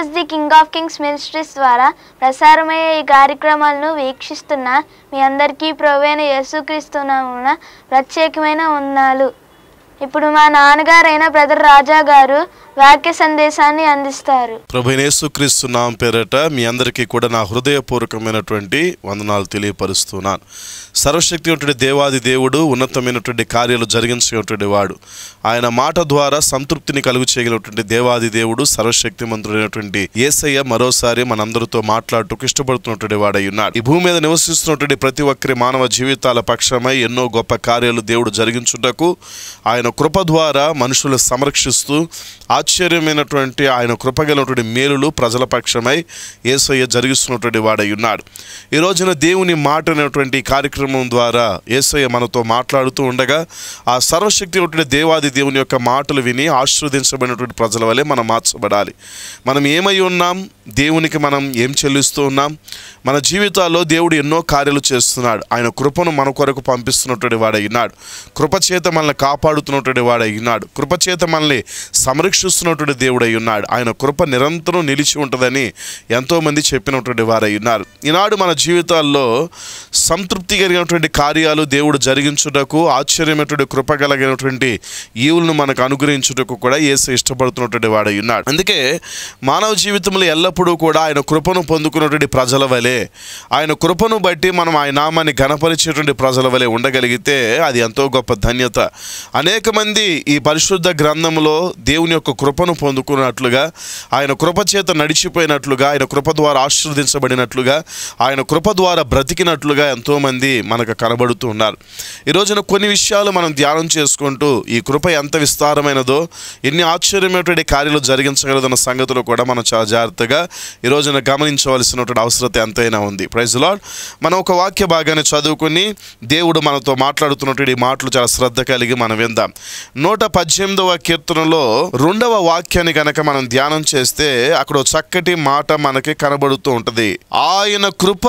Jesus the King of Kings Ministries ద్వారా ప్రసారమయ్యే ఈ కార్యక్రమాలను వీక్షిస్తున్న మీ అందరికీ ప్రవైన యేసుక్రీస్తునామున ప్రత్యేకమైన వందనాలు ఇప్పుడు మా నాన్నగారైన బ్రదర్ రాజా గారు వాక్య సందేశాన్ని అందిస్తారు ప్రభు నామం పేరట మీ అందరికీ కూడా నా హృదయపూర్వకమైనటువంటి వందనాలు తెలియపరుస్తున్నాను సర్వశక్తివంతుడి దేవాది దేవుడు ఉన్నతమైనటువంటి కార్యాలు జరిగించేటువంటి వాడు ఆయన మాట ద్వారా సంతృప్తిని కలుగు చేయగలిగినటువంటి దేవాది దేవుడు సర్వశక్తిమంతుడైనటువంటి ఏసయ్య మరోసారి మనందరితో మాట్లాడుటూ ఇష్టపడుతున్నటువంటి వాడై ఉన్నాడు ఈ భూమి మీద నివసిస్తున్నటువంటి ప్రతి ఒక్కరి మానవ జీవితాల పక్షమై ఎన్నో గొప్ప కార్యాలు దేవుడు జరిగించుటకు ఆయన కృప ద్వారా మనుషులు సంరక్షిస్తూ ఆశ్చర్యమైనటువంటి ఆయన కృపగలిగినటువంటి మేలులు ప్రజల పక్షమై ఏసయ్య జరిగిస్తున్నటువంటి వాడై ఉన్నాడు ఈ రోజున దేవుని మాట అనేటువంటి కార్యక్రమం ద్వారా ఏసయ్య మనతో మాట్లాడుతూ ఉండగా ఆ సర్వశక్తి దేవాది దేవుని యొక్క మాటలు విని ఆశీర్వదించబడినటువంటి ప్రజల వలె మనం మార్చబడాలి మనం ఏమై ఉన్నాం దేవునికి మనం ఏం చెల్లిస్తూ ఉన్నాం మన జీవితాల్లో దేవుడు ఎన్నో కార్యాలు చేస్తున్నాడు ఆయన కృపను మన కొరకు పంపిస్తున్నటువంటి వాడై ఉన్నాడు కృపచేత మనల్ని కాపాడుతున్నటువంటి వాడై ఉన్నాడు కృపచేత మనల్ని సంరక్షిస్తున్నటువంటి దేవుడై ఉన్నాడు ఆయన కృప నిరంతరం నిలిచి ఉంటుందని ఎంతోమంది చెప్పినటువంటి వారై ఉన్నారు ఈనాడు మన జీవితాల్లో సంతృప్తి కలిగినటువంటి కార్యాలు దేవుడు జరిగించుటకు ఆశ్చర్యమైనటువంటి కృప కలిగినటువంటి ఈవులను మనకు అనుగ్రహించుటకు కూడా యేసు ఇష్టపడుతున్నటువంటి వాడై ఉన్నాడు అందుకే మానవ జీవితంలో ఎల్లప్పుడూ కూడా ఆయన కృపను పొందుకున్నటువంటి ప్రజల వలె ఆయన కృపను బట్టి మనం ఆయన నామాన్ని గణపరిచేటువంటి ప్రజల వలె ఉండగలిగితే అది ఎంతో గొప్ప ధన్యత అనేక మంది ఈ పరిశుద్ధ గ్రంథంలో దేవుని యొక్క కృపను పొందుకున్నట్లుగా ఆయన కృప చేత నడిచిపోయినట్లుగా ఆయన కృప ద్వారా ఆశీర్వదించబడినట్లుగా ఆయన కృప ద్వారా బ్రతికినట్లుగా ఎంతోమంది మనకు కనబడుతూ ఉన్నారు ఈ రోజున కొన్ని విషయాలు మనం ధ్యానం చేసుకుంటూ ఈ కృప ఎంత విస్తారమైనదో ఎన్ని ఆశ్చర్యమైనటువంటి కార్యాలు జరిగించగలదన్న సంగతులు కూడా మనం చాలా జాగ్రత్తగా ఈ రోజున గమనించవలసినటువంటి అవసరత ఎంతైనా ఉంది ప్రైజ్ లాడ్ మనం ఒక వాక్య భాగాన్ని చదువుకుని దేవుడు మనతో మాట్లాడుతున్నటువంటి ఈ మాటలు చాలా శ్రద్ధ కలిగి మనం విందాం నూట పద్దెనిమిదవ కీర్తనలో రెండవ వాక్యాన్ని కనుక మనం ధ్యానం చేస్తే అక్కడ ఒక చక్కటి మాట మనకి కనబడుతూ ఉంటది ఆయన కృప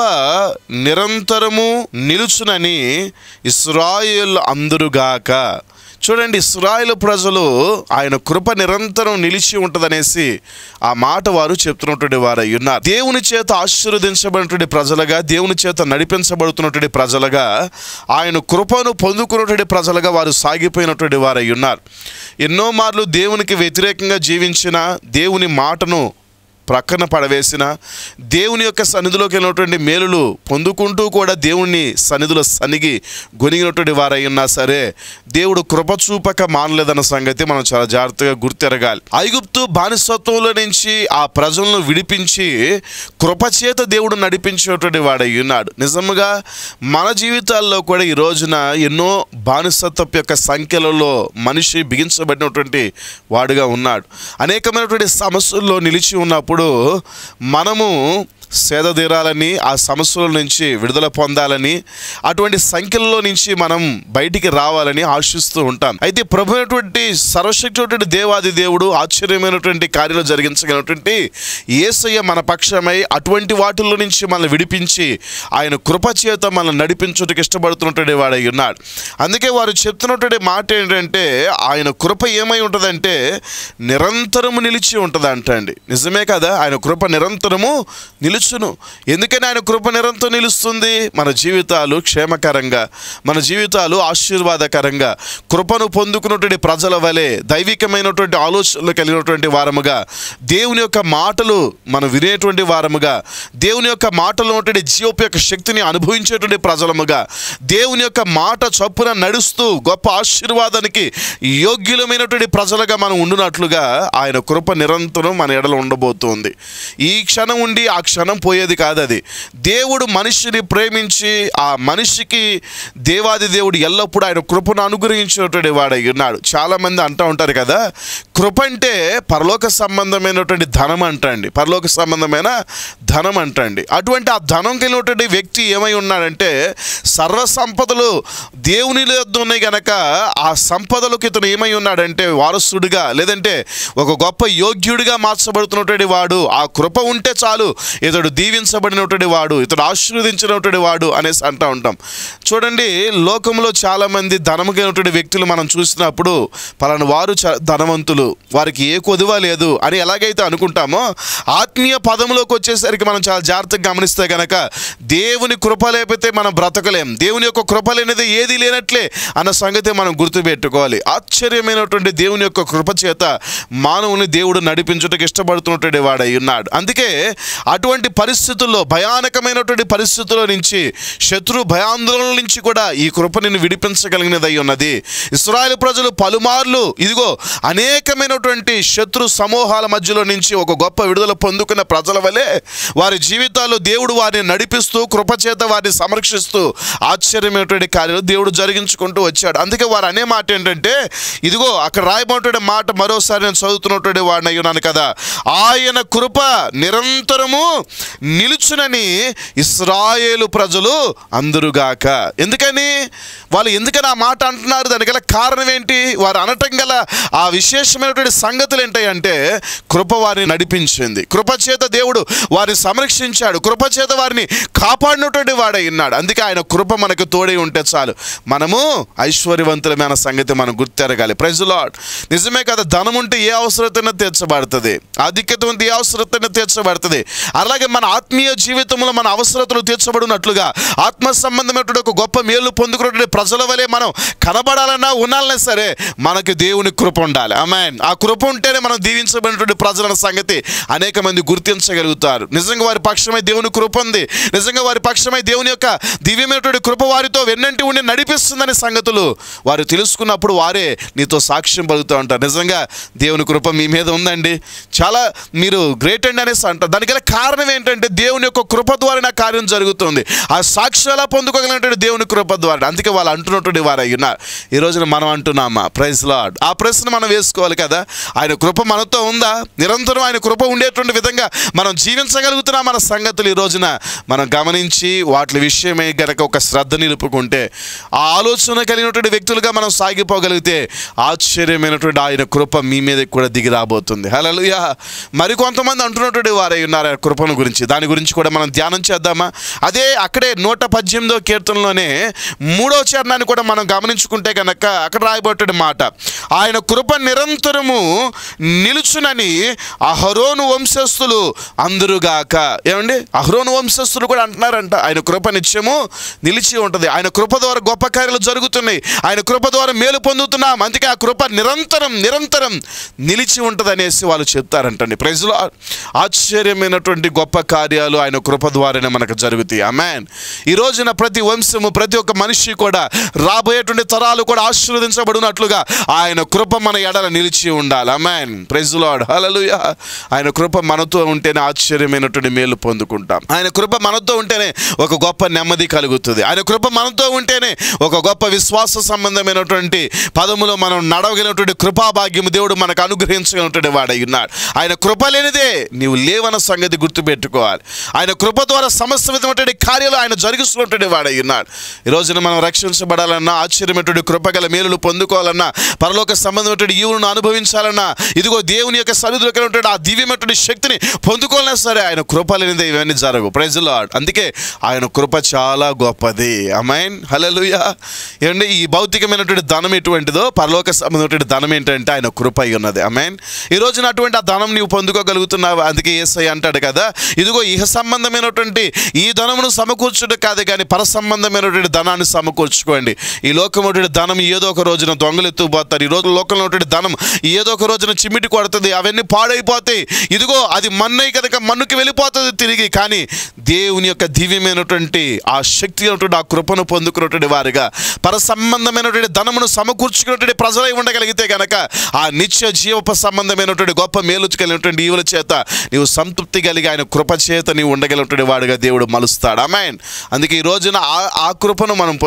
నిరంతరము నిలుచునని ఇస్రాయేల్ అందరుగాక చూడండి ఇస్రాయేల్ ప్రజలు ఆయన కృప నిరంతరం నిలిచి ఉంటదనేసి ఆ మాట వారు చెప్తున్నటువంటి వారై ఉన్నారు దేవుని చేత ఆశీర్వదించబడినటువంటి ప్రజలుగా దేవుని చేత నడిపించబడుతున్నటువంటి ప్రజలుగా ఆయన కృపను పొందుకున్నటువంటి ప్రజలుగా వారు సాగిపోయినటువంటి వారై ఉన్నారు ఎన్నో మార్లు దేవునికి వ్యతిరేకంగా జీవించిన దేవుని మాటను ప్రక్కన పడవేసిన దేవుని యొక్క సన్నిధిలోకి వెళ్ళినటువంటి మేలులు పొందుకుంటూ కూడా దేవుని సన్నిధిలో సనిగి గొనిగినటువంటి వారై ఉన్నా సరే దేవుడు కృప చూపక మానలేదన్న సంగతి మనం చాలా జాగ్రత్తగా గుర్తెరగాలి ఐగుప్తు బానిసత్వంలో నుంచి ఆ ప్రజలను విడిపించి కృపచేత దేవుడు నడిపించేటువంటి వాడై ఉన్నాడు నిజముగా మన జీవితాల్లో కూడా ఈ రోజున ఎన్నో బానిసత్వపు యొక్క సంఖ్యలలో మనిషి బిగించబడినటువంటి వాడుగా ఉన్నాడు అనేకమైనటువంటి సమస్యల్లో నిలిచి ఉన్నప్పుడు మనము సేద తీరాలని ఆ సమస్యల నుంచి విడుదల పొందాలని అటువంటి సంఖ్యల్లో నుంచి మనం బయటికి రావాలని ఆశిస్తూ ఉంటాం అయితే ప్రభు అయినటువంటి సర్వశక్తి దేవాది దేవుడు ఆశ్చర్యమైనటువంటి కార్యాలు జరిగించగలిగినటువంటి ఏసయ్య మన పక్షమై అటువంటి వాటిల్లో నుంచి మనల్ని విడిపించి ఆయన కృప చేత మనల్ని నడిపించుటకు ఇష్టపడుతున్నటువంటి వాడై ఉన్నాడు అందుకే వారు చెప్తున్నటువంటి మాట ఏంటంటే ఆయన కృప ఏమై ఉంటుందంటే నిరంతరము నిలిచి ఉంటుంది అంటండి నిజమే కదా ఆయన కృప నిరంతరము నిలుచును ఎందుకని ఆయన కృప నిరంతరం నిలుస్తుంది మన జీవితాలు క్షేమకరంగా మన జీవితాలు ఆశీర్వాదకరంగా కృపను పొందుకున్నటువంటి ప్రజల వలె దైవికమైనటువంటి ఆలోచనలు కలిగినటువంటి వారముగా దేవుని యొక్క మాటలు మనం వినేటువంటి వారముగా దేవుని యొక్క మాటలో ఉన్నటువంటి జీవపు యొక్క శక్తిని అనుభవించేటువంటి ప్రజలముగా దేవుని యొక్క మాట చొప్పున నడుస్తూ గొప్ప ఆశీర్వాదానికి యోగ్యులమైనటువంటి ప్రజలుగా మనం ఉండునట్లుగా ఆయన కృప నిరంతరం మన ఎడలో ఉండబోతుంది ఈ క్షణం ఉండి ఆ క్షణం పోయేది కాదు అది దేవుడు మనిషిని ప్రేమించి ఆ మనిషికి దేవాది దేవుడు ఎల్లప్పుడూ ఆయన కృపను అనుగ్రహించినటువంటి వాడై ఉన్నాడు చాలామంది అంటూ ఉంటారు కదా కృప అంటే పరలోక సంబంధమైనటువంటి ధనం అంటండి పరలోక సంబంధమైన ధనం అంట అంటండి అటువంటి ఆ ధనం కలిగినటువంటి వ్యక్తి ఏమై ఉన్నాడంటే సర్వ సంపదలు దేవుని యొద్ద ఉన్నాయి గనక ఆ సంపదలకు ఇతను ఏమై ఉన్నాడంటే వారసుడిగా లేదంటే ఒక గొప్ప యోగ్యుడిగా మార్చబడుతున్నటువంటి వాడు ఆ కృప ఉంటే చాలు ఇతడు దీవించబడినటువంటి వాడు ఇతడు ఆశీర్వదించినటువంటి వాడు అనేసి అంటూ ఉంటాం చూడండి లోకంలో చాలామంది ధనము కలిగినటువంటి వ్యక్తులు మనం చూసినప్పుడు పలానా వారు చ- ధనవంతులు వారికి ఏ కొదువ లేదు అని ఎలాగైతే అనుకుంటామో ఆత్మీయ పదంలోకి వచ్చేసరికి మనం చాలా జాగ్రత్తగా గమనిస్తే కనుక దేవుని కృప లేకపోతే మనం బ్రతకలేం దేవుని యొక్క కృప లేనిది ఏది లేనట్లే అన్న సంగతి మనం గుర్తుపెట్టుకోవాలి ఆశ్చర్యమైనటువంటి దేవుని యొక్క కృప చేత మానవుని దేవుడు నడిపించుటకు ఇష్టపడుతున్నటువంటి వాడై ఉన్నాడు అందుకే అటువంటి పరిస్థితుల్లో భయానకమైనటువంటి పరిస్థితుల్లో నుంచి శత్రు భయాందోళన నుంచి కూడా ఈ కృప నిన్ను విడిపించగలిగినదై ఉన్నది ఇస్రాయేల్ ప్రజలు పలుమార్లు ఇదిగో అనేకమైనటువంటి శత్రు సమూహాల మధ్యలో నుంచి ఒక గొప్ప విడుదల పొందుకున్న ప్రజల వలె వారి జీవితాల్లో దేవుడు వారిని నడిపిస్తూ కృపచేత వారిని సంరక్షిస్తూ ఆశ్చర్యమైనటువంటి కార్యాలు దేవుడు జరిగించుకుంటూ వచ్చాడు అందుకే వారు అనే మాట ఏంటంటే ఇదిగో అక్కడ రాయబడినటువంటి మాట మరోసారి నేను చదువుతున్నటువంటి వాడిని అయ్యున్నాను కదా ఆయన కృప నిరంతరము నిలుచునని ఇస్రాయేలు ప్రజలు అందురుగాక ఎందుకని వాళ్ళు ఎందుకని ఆ మాట అంటున్నారు దానికి గల కారణం ఏంటి వారు అనటం గల ఆ విశేషమైనటువంటి సంగతులు ఏంటంటే కృప వారిని నడిపించింది కృప చేత దేవుడు వారిని సంరక్షించాడు కృప చేత వారిని కాపాడినటువంటి వాడై ఉన్నాడు అందుకే ఆయన కృప మనకు తోడై ఉంటే చాలు మనము ఐశ్వర్యవంతులమైన సంగతి మనం గుర్తెరగాలి ప్రైజ్ లాడ్ నిజమే కదా ధనం ఉంటే ఏ అవసరతైనా తీర్చబడుతుంది ఆధిక్యత ఉంటే ఏ అవసరతైనా తీర్చబడుతుంది అలాగే మన ఆత్మీయ జీవితంలో మన అవసరతలు తీర్చబడినట్లుగా ఆత్మ సంబంధమైనటువంటి ఒక గొప్ప మేలు పొందుకున్నటువంటి ప్రజల వలె మనం కనబడాలన్నా ఉండాలన్నా సరే మనకి దేవుని కృప ఉండాలి అమ్మాయిన్ ఆ కృప ఉంటేనే మనం దీవించబడినటువంటి ప్రజల సంగతి అనేక మంది గుర్తించగలుగుతారు నిజంగా వారి పక్షమై దేవుని కృప ఉంది నిజంగా వారి పక్షమై దేవుని యొక్క దివ్యమైనటువంటి కృప వారితో వెన్నంటి ఉండి నడిపిస్తుందనే సంగతులు వారు తెలుసుకున్నప్పుడు వారే నీతో సాక్ష్యం పలుకుతూ ఉంటారు నిజంగా దేవుని కృప మీ మీద ఉందండి చాలా మీరు గ్రేట్ అండి అనేసి అంటారు దానికి గల కారణం ఏంటంటే దేవుని యొక్క కృప ద్వారా నా కార్యం జరుగుతుంది ఆ సాక్షి ఎలా పొందుకోగలిగినటువంటి దేవుని కృప ద్వారా అందుకే వాళ్ళు అంటున్నటువంటి వారు అయ్యున్నారు ఈ రోజున మనం అంటున్నామా ప్రైజ్ లాడ్ ఆ ప్రశ్న మనం వేసుకోవాలి కదా ఆయన కృప మనతో ఉందా నిరంతరం ఆయన కృప ఉండేటువంటి విధంగా మనం జీవించగలుగుతున్నాం మన సంగతులు ఈ రోజున మనం గమనించి వాటి విషయమై గనక ఒక శ్రద్ధ నిలుపుకుంటే ఆ ఆలోచన కలిగినటువంటి వ్యక్తులుగా మనం సాగిపోగలిగితే ఆశ్చర్యమైనటువంటి ఆయన కృప మీ మీద కూడా దిగి రాబోతుంది హలోయ మరి కొంతమంది అంటున్నటువంటి వారై ఉన్నారు ఆ కృపను గురించి దాని గురించి కూడా మనం ధ్యానం చేద్దామా అదే అక్కడే నూట పద్దెనిమిదో కీర్తనలోనే మూడో చరణాన్ని కూడా మనం గమనించుకుంటే కనుక అక్కడ రాయబట్టిన మాట ఆయన కృప నిరంతరము నిలుచునని అహరోను వంశస్థులు అందరుగాక ఏమండి అహరోను వంశస్థులు కూడా అంటున్నారంట ఆయన కృప నిత్యము నిలిచి ఉంటుంది ఆయన కృప ద్వారా గొప్ప కార్యాలు జరుగుతున్నాయి ఆయన కృప ద్వారా మేలు పొందుతున్నాం అందుకే ఆ కృప నిరంతరం నిరంతరం నిలిచి ఉంటుంది అనేసి వాళ్ళు చెప్తారంటండి ప్రజలు ఆశ్చర్యమైనటువంటి గొప్ప కార్యాలు ఆయన కృప ద్వారానే మనకు జరుగుతాయి అమ్మాన్ ఈ రోజున ప్రతి వంశము ప్రతి ఒక్క మనిషి కూడా రాబోయేటువంటి తరాలు కూడా ఆశీర్వదించబడినట్లుగా ఆయన కృప మన ఎడల నిలిచి ఉండాలి అమ్మాన్ ప్రైజ్ లాడ్ హల్లెలూయా ఆయన కృప మనతో ఉంటేనే ఆశ్చర్యమైనటువంటి మేలు పొందుకుంటాం ఆయన కృప మనతో ఉంటేనే ఒక గొప్ప నెమ్మది కలుగుతుంది ఆయన కృప మనతో ఉంటేనే ఒక గొప్ప విశ్వాస సంబంధమైనటువంటి పదములో మనం నడవగలిగినటువంటి కృపాభాగ్యము దేవుడు మనకు అనుగ్రహించగలిగినటువంటి వాడై ఉన్నాడు ఆయన కృప లేనిదే నీవు లేవన్న సంగతి గుర్తుపెట్టుకోవాలి ఆయన కృప ద్వారా సమస్త విధమైనటువంటి కార్యాలు ఆయన జరిగిస్తున్నటువంటి వాడై ఉన్నాడు ఈ రోజున మనం రక్షించబడాలన్నా ఆశ్చర్యమైనటువంటి కృపగల మేలులు పొందుకోవాలన్నా పరలోక సంబంధమైనటువంటి ఈవులను అనుభవించాలన్నా ఇదిగో దేవుని యొక్క సరిదులకైనటువంటి ఆ దివ్యమైనటువంటి శక్తిని పొందుకోవాలన్నా సరే ఆయన కృప లేనిదే ఇవన్నీ జరగవు ప్రైజ్ లాడ్ అందుకే ఆయన కృప చాలా గొప్పది అమైన్ హలలుయ ఏమండి ఈ భౌతికమైనటువంటి ధనం ఎటువంటిదో పరలోక సంబంధమైనటువంటి ధనం ఏంటంటే ఆయన కృప అయి ఉన్నది అమైన్ ఈ రోజున అటువంటి ఆ ధనం నీవు పొందుకోగలుగుతున్నావు అందుకే ఏసై అంటాడు కదా ఇదిగో ఇహ సంబంధమైనటువంటి ఈ ధనమును సమకూర్చుడు కాదు కానీ పర సంబంధమైనటువంటి ధనాన్ని సమకూర్చుకోండి ఈ లోకమైనటువంటి ధనం ఏదో ఒక రోజున దొంగలు ఎత్తుకుపోతారు ఈ రోజు లోకంలో ఉన్నటువంటి ధనం ఏదో ఒక రోజున చిమ్మిటి కొడుతుంది అవన్నీ పాడైపోతాయి ఇదిగో అది మన్నై కనుక మన్నుకి వెళ్ళిపోతుంది తిరిగి కానీ దేవుని యొక్క దివ్యమైనటువంటి ఆ శక్తి అయినటువంటి ఆ కృపను పొందుకున్నటువంటి వారిగా పర సంబంధమైనటువంటి ధనమును సమకూర్చుకున్నటువంటి ప్రజలై ఉండగలిగితే గనక ఆ నిత్య జీవప సంబంధమైనటువంటి గొప్ప మేలు కలిగినటువంటి ఈవుల చేత నీవు సంతృప్తి కలిగి ఆయన కృప చేత నీవు ఉండగలిగినటువంటి వాడుగా దేవుడు మలుస్తాడు అమ్మాయిన్ అందుకే ఈ రోజున ఆ ఆ కృపను మనం పొందుకోవాలి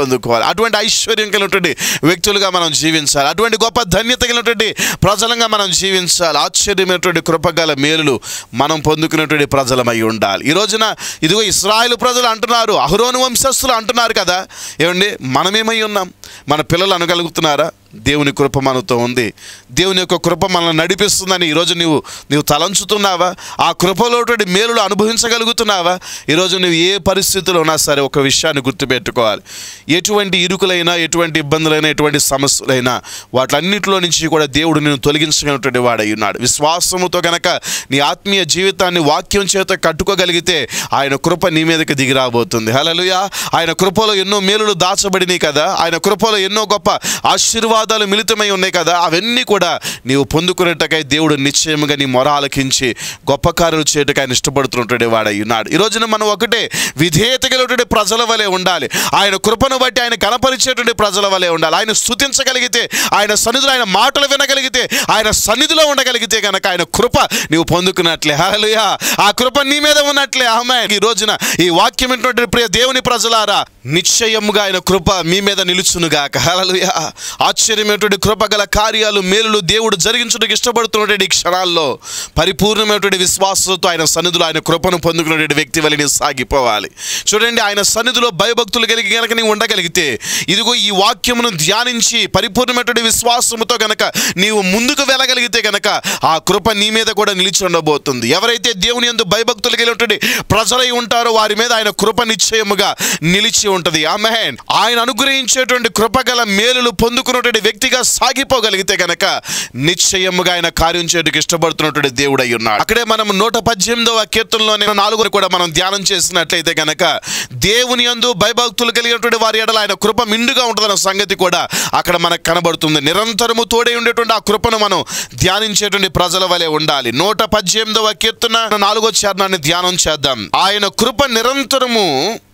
అటువంటి ఐశ్వర్యం కలిగినటువంటి వ్యక్తులుగా మనం జీవించాలి అటువంటి గొప్ప ధన్యత కలిగినటువంటి ప్రజలంగా మనం జీవించాలి ఆశ్చర్యమైనటువంటి కృపగల మేలులు మనం పొందుకున్నటువంటి ప్రజలమై ఉండాలి ఈ రోజున ఇదిగో ఇస్రాయేల్ ప్రజలు అంటున్నారు అహరోను వంశస్థులు అంటున్నారు కదా ఏమండి మనమేమై ఉన్నాం మన పిల్లలు అనగలుగుతున్నారా దేవుని కృప మనతో ఉంది దేవుని యొక్క కృప మనల్ని నడిపిస్తుందని ఈరోజు నువ్వు నువ్వు తలంచుతున్నావా ఆ కృపలోటువంటి మేలులు అనుభవించగలుగుతున్నావా ఈరోజు నువ్వు ఏ పరిస్థితిలో ఉన్నా సరే ఒక విషయాన్ని గుర్తుపెట్టుకోవాలి ఎటువంటి ఇరుకులైనా ఎటువంటి ఇబ్బందులైనా ఎటువంటి సమస్యలైనా వాటన్నిటిలో నుంచి కూడా దేవుడు నేను తొలగించగలిగినటువంటి వాడై ఉన్నాడు విశ్వాసముతో గనక నీ ఆత్మీయ జీవితాన్ని వాక్యం చేత కట్టుకోగలిగితే ఆయన కృప నీ మీదకి దిగి రాబోతుంది హలలుయా ఆయన కృపలో ఎన్నో మేలులు దాచబడినాయి కదా ఆయన కృపలో ఎన్నో గొప్ప ఆశీర్వాదాలు మిళితమై ఉన్నాయి కదా అవన్నీ కూడా నీవు పొందుకునేటకై దేవుడు నిశ్చయముగా నీ మొర ఆలకించి గొప్ప కార్యాలు చేయటకు ఆయన ఇష్టపడుతున్నటువంటి వాడై ఉన్నాడు ఈ రోజున మనం ఒకటే విధేయత కలిగినటువంటి ప్రజల వలె ఉండాలి ఆయన కృపను బట్టి ఆయన కనపరిచేటువంటి ప్రజల వలె ఉండాలి ఆయన స్థుతించగలిగితే ఆయన సన్నిధిలో ఆయన మాటలు వినగలిగితే ఆయన సన్నిధిలో ఉండగలిగితే కనుక ఆయన కృప నీవు పొందుకున్నట్లే హల్లెలూయా ఆ కృప నీ మీద ఉన్నట్లే ఆమె ఈ రోజున ఈ వాక్యం వింటున్నటువంటి ప్రియ దేవుని ప్రజలారా నిశ్చయముగా ఆయన కృప మీ మీద నిలుచునుగాక హల్లెలూయా ఆశ్చర్యమైనటువంటి కృప గల కార్యాలు మేలులు దేవుడు జరిగించడానికి ఇష్టపడుతున్నటువంటి ఈ క్షణాల్లో పరిపూర్ణమైనటువంటి విశ్వాసంతో ఆయన సన్నిధిలో ఆయన కృపను పొందుకున్నటువంటి వ్యక్తి వల్ల నీవు సాగిపోవాలి చూడండి ఆయన సన్నిధిలో భయభక్తులు కలిగి గనక నీవు ఉండగలిగితే ఇదిగో ఈ వాక్యమును ధ్యానించి పరిపూర్ణమైనటువంటి విశ్వాసముతో గనక నీవు ముందుకు వెళ్ళగలిగితే గనక ఆ కృప నీ మీద కూడా నిలిచి ఉండబోతుంది ఎవరైతే దేవుని యందు భయభక్తులు కలిగినటువంటి ప్రజలై ఉంటారో వారి మీద ఆయన కృప నిశ్చయముగా నిలిచి ఉంటది ఆమెన్ ఆయన అనుగ్రహించేటువంటి కృప గల మేలులు పొందుకున్నటువంటి వ్యక్తిగా సాగిపోగలిగితే గనక నిశ్చయముగా ఆయన కార్యం చేయడానికి ఇష్టపడుతున్నటువంటి దేవుడు అయి ఉన్నాడు అక్కడే మనం నూట పద్దెనిమిదవ కీర్తనలోని నాలుగుని కూడా మనం ధ్యానం చేసినట్లయితే గనక దేవుని యందు భయభక్తులు కలిగినటువంటి వారి ఎడల ఆయన కృప మిండుగా ఉంటుందన్న సంగతి కూడా అక్కడ మనకు కనబడుతుంది నిరంతరము తోడే ఉండేటువంటి ఆ కృపను మనం ధ్యానించేటువంటి ప్రజల వలె ఉండాలి నూట పద్దెనిమిదవ కీర్తన నాలుగో చరణాన్ని ధ్యానం చేద్దాం ఆయన కృప నిరంతరము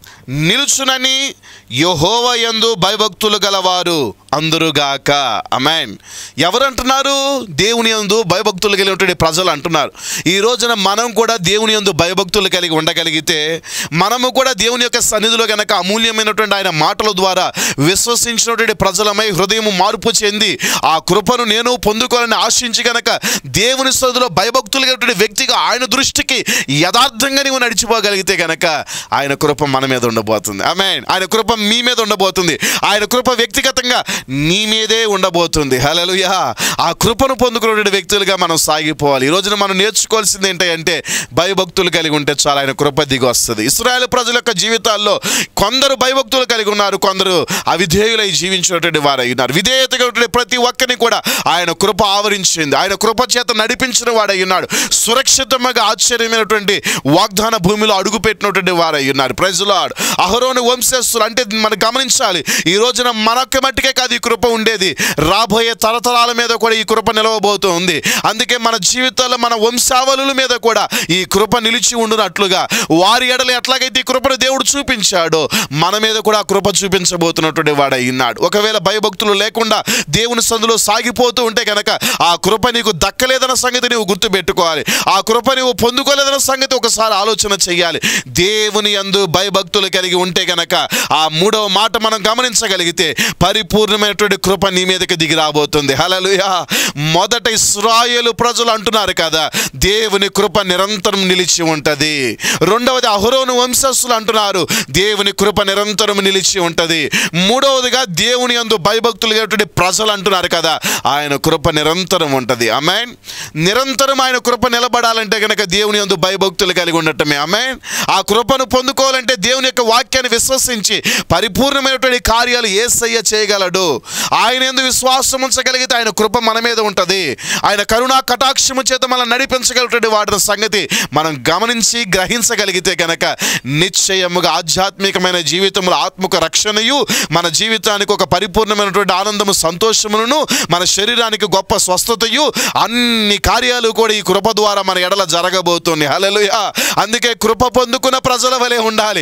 నిలుచునని యహోవ యందు భయభక్తులు గలవారు అందురుగాక అమెన్ ఎవరు అంటున్నారు దేవుని యందు భయభక్తులు కలిగినటువంటి ప్రజలు అంటున్నారు ఈ రోజున మనం కూడా దేవుని యందు భయభక్తులు కలిగి ఉండగలిగితే మనము కూడా దేవుని యొక్క సన్నిధిలో గనక అమూల్యమైనటువంటి ఆయన మాటల ద్వారా విశ్వసించినటువంటి ప్రజలమై హృదయం మార్పు చెంది ఆ కృపను నేను పొందుకోవాలని ఆశించి గనక దేవుని సన్నిధిలో భయభక్తులు కలిగినటువంటి వ్యక్తిగా ఆయన దృష్టికి యథార్థంగా నీవు నడిచిపోగలిగితే గనక ఆయన కృప మన మీద ఉండబోతుంది ఆమె ఆయన కృప మీ మీద ఉండబోతుంది ఆయన కృప వ్యక్తిగతంగా నీ మీదే ఉండబోతుంది హలలుయా ఆ కృపను పొందుకునే వ్యక్తులుగా మనం సాగిపోవాలి ఈ రోజున మనం నేర్చుకోవాల్సింది ఏంటంటే భయభక్తులు కలిగి ఉంటే చాలా ఆయన కృప దిగి వస్తుంది ఇస్రాయేల్ ప్రజల యొక్క జీవితాల్లో కొందరు భయభక్తులు కలిగి ఉన్నారు కొందరు అవిధేయులై జీవించినటువంటి వారై ఉన్నారు విధేయతగా ఉన్నటువంటి ప్రతి ఒక్కరిని కూడా ఆయన కృప ఆవరించింది ఆయన కృప చేత నడిపించిన వాడై ఉన్నాడు సురక్షితంగా ఆశ్చర్యమైనటువంటి వాగ్దాన భూమిలో అడుగుపెట్టినటువంటి వారై ఉన్నారు ప్రజలాడు అహరోను వంశస్థులు అంటే మనం గమనించాలి ఈ రోజున మనకు మట్టికే కాదు ఈ కృప ఉండేది రాబోయే తరతరాల మీద కూడా ఈ కృప నిలవబోతుంది అందుకే మన జీవితాల్లో మన వంశావళుల మీద కూడా ఈ కృప నిలిచి ఉండునట్లుగా వారి ఎడలు ఎట్లాగైతే ఈ కృపను దేవుడు చూపించాడో మన మీద కూడా ఆ కృప చూపించబోతున్నటువంటి వాడై ఉన్నాడు ఒకవేళ భయభక్తులు లేకుండా దేవుని సందులో సాగిపోతూ ఉంటే కనుక ఆ కృప నీకు దక్కలేదన్న సంగతి నీవు గుర్తుపెట్టుకోవాలి ఆ కృప నీవు పొందుకోలేదన్న సంగతి ఒకసారి ఆలోచన చెయ్యాలి దేవుని యందు భయభక్తులు కలిగి ఉంటే గనక ఆ మూడవ మాట మనం గమనించగలిగితే పరిపూర్ణమైనటువంటి కృప నీ మీదకి దిగి రాబోతుంది హలలుయా మొదట ఇస్రాయేలు ప్రజలు అంటున్నారు కదా దేవుని కృప నిరంతరం నిలిచి ఉంటది రెండవది అహరోను వంశస్థులు అంటున్నారు దేవుని కృప నిరంతరం నిలిచి ఉంటది మూడవదిగా దేవుని యందు భయభక్తులు కలిగినటువంటి ప్రజలు అంటున్నారు కదా ఆయన కృప నిరంతరం ఉంటది అమెన్ నిరంతరం ఆయన కృప నిలబడాలంటే కనుక దేవుని యందు భయభక్తులు కలిగి ఉండటమే అమెన్ ఆ కృపను పొందుకోవాలంటే దేవుని యొక్క వాక్యాన్ని విశ్వసించి పరిపూర్ణమైనటువంటి కార్యాలు ఏసయ్య చేయగలడు ఆయన ఎందు విశ్వాసం ఉంచగలిగితే ఆయన కృప మన మీద ఉంటుంది ఆయన కరుణా కటాక్షము చేత మనం నడిపించగలిగినటువంటి వాటి సంగతి మనం గమనించి గ్రహించగలిగితే కనుక నిశ్చయముగా ఆధ్యాత్మికమైన జీవితంలో ఆత్మక రక్షణయు మన జీవితానికి ఒక పరిపూర్ణమైనటువంటి ఆనందము సంతోషమును మన శరీరానికి గొప్ప స్వస్థతయు అన్ని కార్యాలు కూడా ఈ కృప ద్వారా మన ఎడల జరగబోతుంది హల్లెలూయా అందుకే కృప పొందుకున్న ప్రజల వలె ఉండాలి అందుకే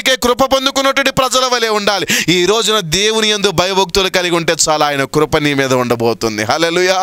అప్పటికే కృప పొందుకున్నటువంటి ప్రజల వలె ఉండాలి ఈ రోజున దేవుని యందు భయభక్తులు కలిగి ఉంటే చాలా ఆయన కృప నీ మీద ఉండబోతుంది హలలుయా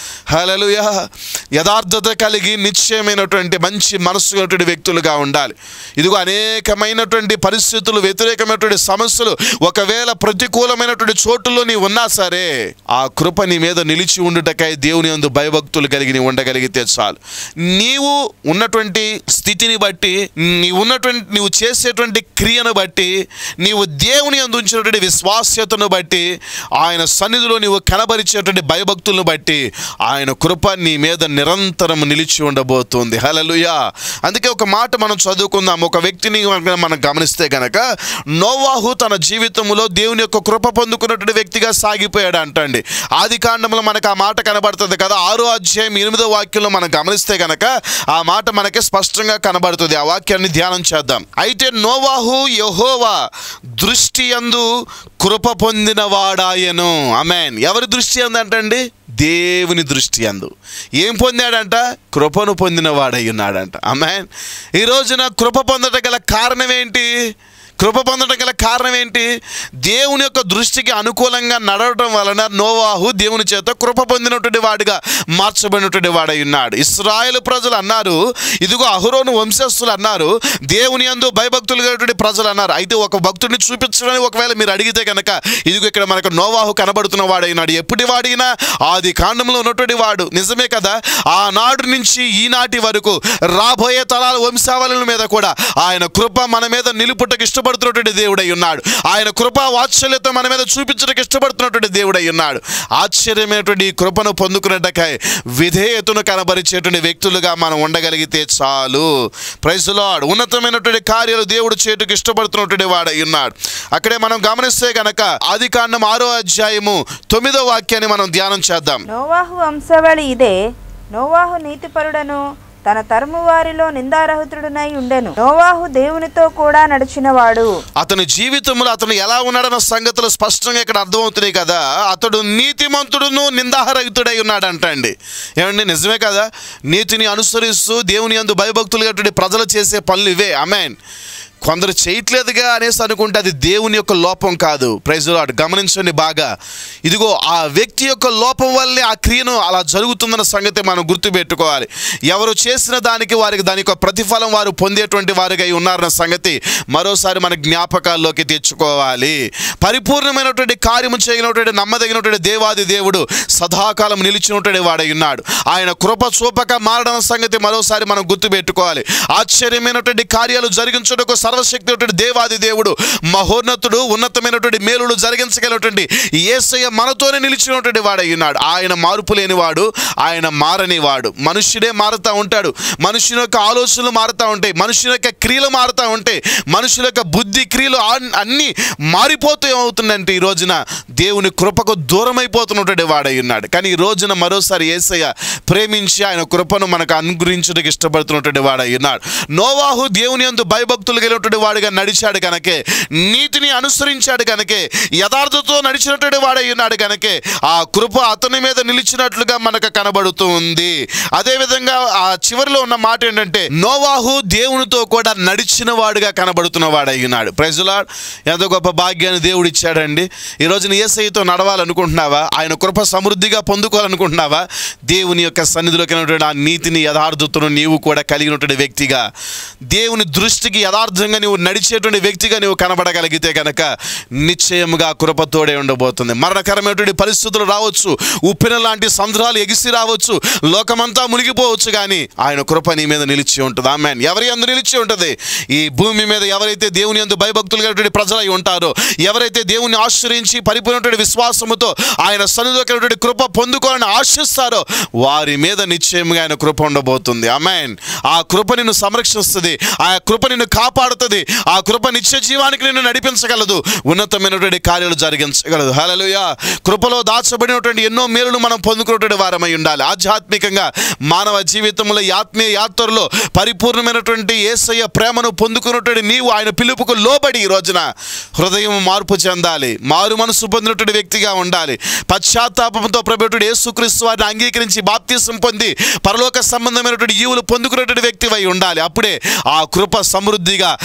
హలలుయా యథార్థత కలిగి నిశ్చయమైనటువంటి మంచి మనస్సు ఉన్నటువంటి వ్యక్తులుగా ఉండాలి ఇదిగో అనేకమైనటువంటి పరిస్థితులు వ్యతిరేకమైనటువంటి సమస్యలు ఒకవేళ ప్రతికూలమైనటువంటి చోటుల్లో నీ ఉన్నా సరే ఆ కృప నీ మీద నిలిచి ఉండుటకై దేవుని యందు భయభక్తులు కలిగి నీ ఉండగలిగితే చాలు నీవు ఉన్నటువంటి స్థితిని బట్టి నీవు ఉన్నటువంటి నీవు చేసేటువంటి క్రియను బట్టి నీవు దేవుని యందు ఉంచినటువంటి విశ్వాస్యతను బట్టి ఆయన సన్నిధిలో నీవు కనబరిచేటువంటి భయభక్తులను బట్టి ఆయన కృప నీ మీద నిరంతరం నిలిచి ఉండబోతుంది హలలుయా అందుకే ఒక మాట మనం చదువుకుందాం ఒక వ్యక్తిని గనుక మనం గమనిస్తే గనక నోవాహు తన జీవితంలో దేవుని యొక్క కృప పొందుకున్నటువంటి వ్యక్తిగా సాగిపోయాడు అంటండి ఆది కాండంలో మనకు ఆ మాట కనబడుతుంది కదా ఆరో అధ్యాయం ఎనిమిదో వాక్యంలో మనం గమనిస్తే గనక ఆ మాట మనకి స్పష్టంగా కనబడుతుంది ఆ వాక్యాన్ని ధ్యానం చేద్దాం అయితే నోవాహు యహోవా దృష్టి యందు కృప పొందిన వాడాయను అమెన్ ఎవరి దృష్టి అందంటండి దేవుని దృష్టి అందు ఏం పొందాడంట కృపను పొందిన వాడై ఉన్నాడంట అమెన్ ఈ రోజున కృప పొందట గల కారణం ఏంటి కృప పొందడం గల కారణం ఏంటి దేవుని యొక్క దృష్టికి అనుకూలంగా నడవడం వలన నోవాహు దేవుని చేత కృప పొందినటువంటి వాడిగా మార్చబడినటువంటి వాడై ఉన్నాడు ఇస్రాయేల్ ప్రజలు అన్నారు ఇదిగో అహురోను వంశస్థులు అన్నారు దేవుని యందు భయభక్తులు కలిగినటువంటి ప్రజలు అన్నారు అయితే ఒక భక్తుడిని చూపించడానికి ఒకవేళ మీరు అడిగితే కనుక ఇదిగో ఇక్కడ మనకు నోవాహు కనబడుతున్న వాడైనాడు ఎప్పటి వాడినా ఆది కాండంలో ఉన్నటువంటి వాడు నిజమే కదా ఆనాడు నుంచి ఈనాటి వరకు రాబోయే తరాల వంశావళుల మీద కూడా ఆయన కృప మన మీద నిలుపుటకు ఇష్టపడుతున్నటువంటి దేవుడై ఉన్నాడు ఆయన కృప వాత్సల్యత మన మీద చూపించడానికి ఇష్టపడుతున్నటువంటి దేవుడై ఉన్నాడు ఆశ్చర్యమైనటువంటి ఈ కృపను పొందుకున్నట్టకై విధేయతను కనబరిచేటువంటి వ్యక్తులుగా మనం ఉండగలిగితే చాలు ప్రైజులాడ్ ఉన్నతమైనటువంటి కార్యాలు దేవుడు చేటుకు ఇష్టపడుతున్నటువంటి వాడై ఉన్నాడు అక్కడే మనం గమనిస్తే గనక ఆది కాండం ఆరో అధ్యాయము తొమ్మిదో వాక్యాన్ని మనం ధ్యానం చేద్దాం నోవాహు వంశవళి ఇదే నోవాహు నీతిపరుడను తన తరము వారిలో నిందారహితుడునై ఉండెను నోవాహు దేవునితో కూడా నడిచినవాడు అతని జీవితంలో అతను ఎలా ఉన్నాడన్న సంగతులు స్పష్టంగా ఇక్కడ అర్థమవుతున్నాయి కదా అతడు నీతిమంతుడును నిందారహితుడై ఉన్నాడంటండి ఏమండి నిజమే కదా నీతిని అనుసరిస్తూ దేవుని యందు భయభక్తులు ప్రజలు చేసే పనులు ఇవే అమెన్ కొందరు చేయట్లేదుగా అనేసి అనుకుంటే అది దేవుని యొక్క లోపం కాదు ప్రైజ్ లాడ్ గమనించండి బాగా ఇదిగో ఆ వ్యక్తి యొక్క లోపం వల్లే ఆ క్రియను అలా జరుగుతుందన్న సంగతి మనం గుర్తుపెట్టుకోవాలి ఎవరు చేసిన దానికి వారికి దాని యొక్క ప్రతిఫలం వారు పొందేటువంటి వారిగా ఉన్నారన్న సంగతి మరోసారి మన జ్ఞాపకాల్లోకి తెచ్చుకోవాలి పరిపూర్ణమైనటువంటి కార్యము చేయగలిగినటువంటి నమ్మదగినటువంటి దేవాది దేవుడు సదాకాలం నిలిచినటువంటి వాడై ఉన్నాడు ఆయన కృప చూపక మారడం సంగతి మరోసారి మనం గుర్తుపెట్టుకోవాలి ఆశ్చర్యమైనటువంటి కార్యాలు జరిగించుటకు సర్వశక్తి దేవాది దేవుడు మహోన్నతుడు ఉన్నతమైనటువంటి మేలులు జరిగించగలిగినటువంటి ఏసయ్య మనతోనే నిలిచినటువంటి వాడై ఉన్నాడు ఆయన మార్పు లేనివాడు ఆయన మారనివాడు మనుష్యుడే మారుతూ ఉంటాడు మనుషుని యొక్క ఆలోచనలు మారుతూ ఉంటాయి మనుషుని యొక్క క్రియలు మారుతూ ఉంటాయి మనుషుల యొక్క బుద్ధి క్రియలు అన్- అన్నీ మారిపోతూ ఏమవుతుందంటే ఈ రోజున దేవుని కృపకు దూరమైపోతున్నటువంటి వాడై ఉన్నాడు కానీ ఈ రోజున మరోసారి ఏసయ్య ప్రేమించి ఆయన కృపను మనకు అనుగ్రహించడానికి ఇష్టపడుతున్నటువంటి వాడై ఉన్నాడు నోవాహు దేవుని యందు భయభక్తులు కలిగినటువంటి వాడిగా నడిచాడు కనుకే నీతిని అనుసరించాడు కనుకే యథార్థతో నడిచినటువంటి వాడై ఉన్నాడు కనుకే ఆ కృప అతని మీద నిలిచినట్లుగా మనకు కనబడుతూ ఉంది అదేవిధంగా ఆ చివరిలో ఉన్న మాట ఏంటంటే నోవాహు దేవునితో కూడా నడిచిన వాడుగా కనబడుతున్న వాడై ఉన్నాడు ప్రజలాడ్ ఎంతో గొప్ప భాగ్యాన్ని దేవుడు ఇచ్చాడండి ఈ రోజున ఏసైతో నడవాలనుకుంటున్నావా ఆయన కృప సమృద్ధిగా పొందుకోవాలనుకుంటున్నావా దేవుని యొక్క సన్నిధిలోకి ఉన్నటువంటి ఆ నీతిని యథార్థతను నీవు కూడా కలిగినటువంటి వ్యక్తిగా దేవుని దృష్టికి యథార్థంగా నీవు నడిచేటువంటి వ్యక్తిగా నీవు కనబడగలిగితే కనుక నిశ్చయముగా కృపతోడే ఉండబోతుంది మరణకరమైనటువంటి పరిస్థితులు రావచ్చు ఉప్పెన లాంటి సంద్రాలు ఎగిసి రావచ్చు లోకమంతా మునిగిపోవచ్చు కానీ ఆయన కృప నీ మీద నిలిచి ఉంటుంది ఆమె ఎవరి అందు నిలిచి ఉంటుంది ఈ భూమి మీద ఎవరైతే దేవుని అందు భయభక్తులు కలిగినటువంటి ప్రజలై ఉంటారో ఎవరైతే దేవుని ఆశ్రయించి పరిపూర్ణటువంటి విశ్వాసముతో ఆయన సన్నిధిలోకి కృప పొందుకోవాలని ఆశిస్తారో వారి మీద నిశ్చయముగా ఆయన కృప ఉండబోతుంది అమెన్ ఆ కృప నిన్ను సంరక్షిస్తుంది ఆ కృప నిన్ను కాపాడుతుంది ఆ కృప నిత్య జీవానికి నిన్ను నడిపించగలదు ఉన్నతమైనటువంటి కార్యాలు జరిగించగలదు హల్లెలూయా కృపలో దాచబడినటువంటి ఎన్నో మేలులు మనం పొందుకున్నటువంటి వారమై ఉండాలి ఆధ్యాత్మికంగా మానవ జీవితంలో ఈ ఆత్మీయ యాత్రలో పరిపూర్ణమైనటువంటి ఏసయ్య ప్రేమను పొందుకున్నటువంటి నీవు ఆయన పిలుపుకు లోబడి ఈ రోజున హృదయం మార్పు చెందాలి మారు మనసు పొందినటువంటి వ్యక్తిగా ఉండాలి పశ్చాత్తాపంతో ప్రభుత్వ యేసుక్రీస్తు వారిని అంగీకరించి బాప్తీసం పొంది పరలోక సంబంధమైనటువంటి ఈవులు పొందుకున్నటువంటి వ్యక్తివై ఉండాలి అప్పుడే ఆ కృప సమృద్ధిగా